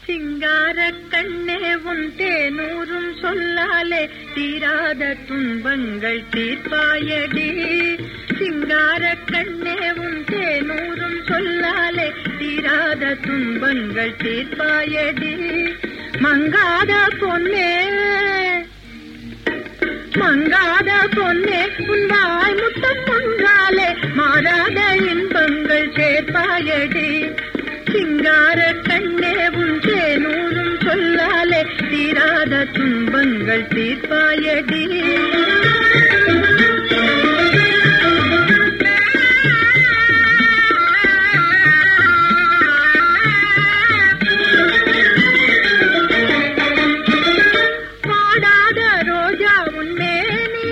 சிங்கார கண்ணே உன் தேனூரும் சொல்லாலே தீராத துன்பங்கள் தீர்ப்பாயடி சிங்கார கண்ணே உன் தேனூரும் சொல்லாலே தீராத துன்பங்கள் தீர்ப்பாயடி மங்காத பொன்னே மங்காத பொன்னே உன் வாய் முத்தம் ஒன்றாலே மாறாத இன்பங்கள் சேர்ப்பாயடி சிங்கார கண்ணே உன் தேனூரும் சொல்லாலே தீராத துன்பங்கள் தீர்ப்பாயடி பாடாத ரோஜா உன்மேனி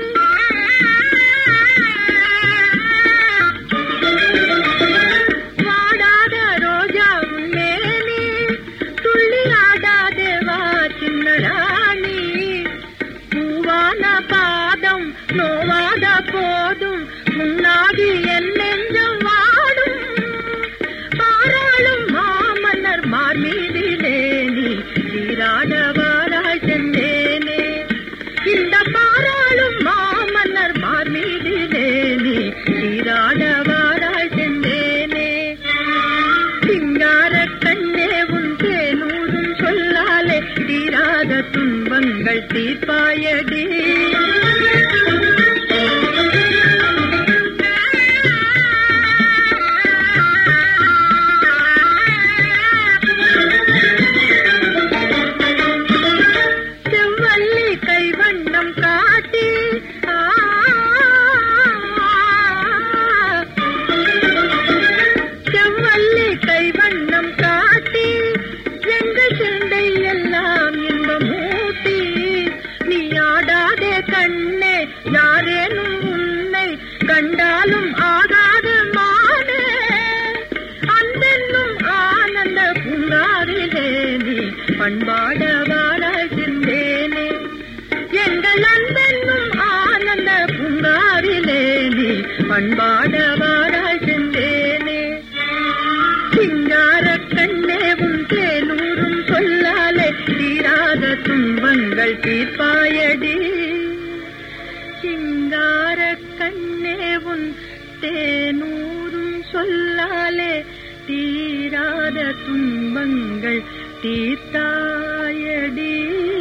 வாடாத ரோஜா உன்மேனி துள்ளி ஆடாதே வா சின்ன ராணி பூவான பாதம் நோவாத போதும் முன்னாடி என் நெஞ்சம் வாடும் பாராளும் மாமன்னர் மார்மீதிலே நீ சீராடவாராய் சென்றேனே இந்த பாராளும் மாமன்னர் மார்மீதிலே நீ சீராடவாராய் சென்றேனே சிங்கார கண்ணே உன் தேனூரும் சொல்லாலே தீராத துன்பங்கள் தீர்ப்பாயடி செவ்வல்லி கைவண்ணம் காட்டி ஆ, செவ்வல்லி கைவண்ணம் காட்டி எங்கள் சிந்தை எல்லாம் இன்பமூட்டி நீ ஆடாதே கண்ணே யாரேனும் உன்னை கண்டாலும் ஆகாத மானே அன்பென்னும் ஆனந்த பூங்காவிலே நீ பண்பாட வாராய்கின்றேனே எங்கள் அன்பென்னும் ஆனந்த பூங்காவிலே நீ பண்பாட வாராய்கின்றேனே சிங்கார கண்ணே உன் தேனூரும் சொல்லாலே தீராத துன்பங்கள் தீர்ப்பாயடி சிங்கார கண்ணே உன் தேனூரும் சொல்லாலே தீராத துன்பங்கள் தீர்த்தாயடி